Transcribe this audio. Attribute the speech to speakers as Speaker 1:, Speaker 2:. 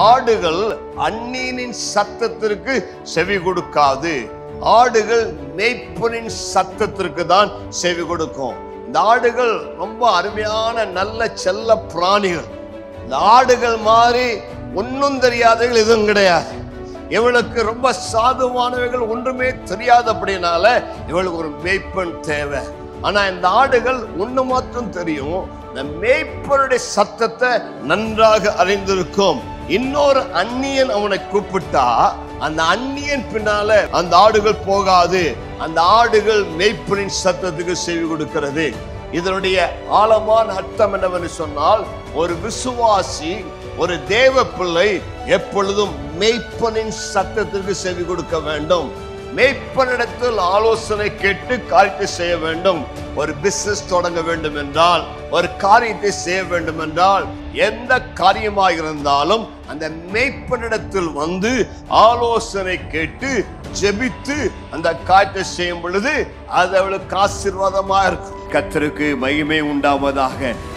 Speaker 1: ஆடுகள் அந்நியனின் சத்தத்திற்கு செவி கொடுக்காது ஆடுகள் மேய்ப்பனின் சத்தத்திற்கு தான் செவி கொடுக்கும் இந்த ஆடுகள் ரொம்ப அருமையான நல்ல செல்ல பிராணிகள் இந்த ஆடுகள் மாதிரி ஒன்றும் தெரியாதவர்கள் எதுவும் கிடையாது இவளுக்கு ரொம்ப சாதுவானவைகள் ஒன்றுமே தெரியாதபடினால இவளுக்கு ஒரு மேய்ப்பன் தேவை ஆனா இந்த ஆடுகள் ஒண்ணு மாத்திரம் தெரியும் இந்த மேய்ப்பனுடைய சத்தத்தை நன்றாக அறிந்திருக்கும் இன்னொரு அந்நியன் அவனை கூப்பிட்டா அந்த அந்நியன் பின்னால அந்த ஆடுகள் போகாது அந்த ஆடுகள் மேய்ப்பனின் சத்தத்துக்கு செவி கொடுக்கிறது இதனுடைய ஆழமான அர்த்தம் என்னவென்று சொன்னால் ஒரு விசுவாசி ஒரு தேவ பிள்ளை எப்பொழுதும் மேய்ப்பனின் சத்தத்திற்கு செவி கொடுக்க வேண்டும் மேய்ப்பனிடத்தில் ஆலோசனை கேட்டு காரியத்தை செய்ய வேண்டும் ஒரு பிசினஸ் தொடங்க வேண்டும் என்றால் ஒரு காரியத்தை செய்ய வேண்டும் என்றால் எந்த காரியமாக இருந்தாலும் அந்த மேய்ப்பனிடத்தில் வந்து ஆலோசனை கேட்டு ஜெபித்து அந்த காரியத்தை செய்யும் பொழுது அது அவளுக்கு ஆசீர்வாதமா இருக்கும் கத்தருக்கு மகிமை உண்டாவதாக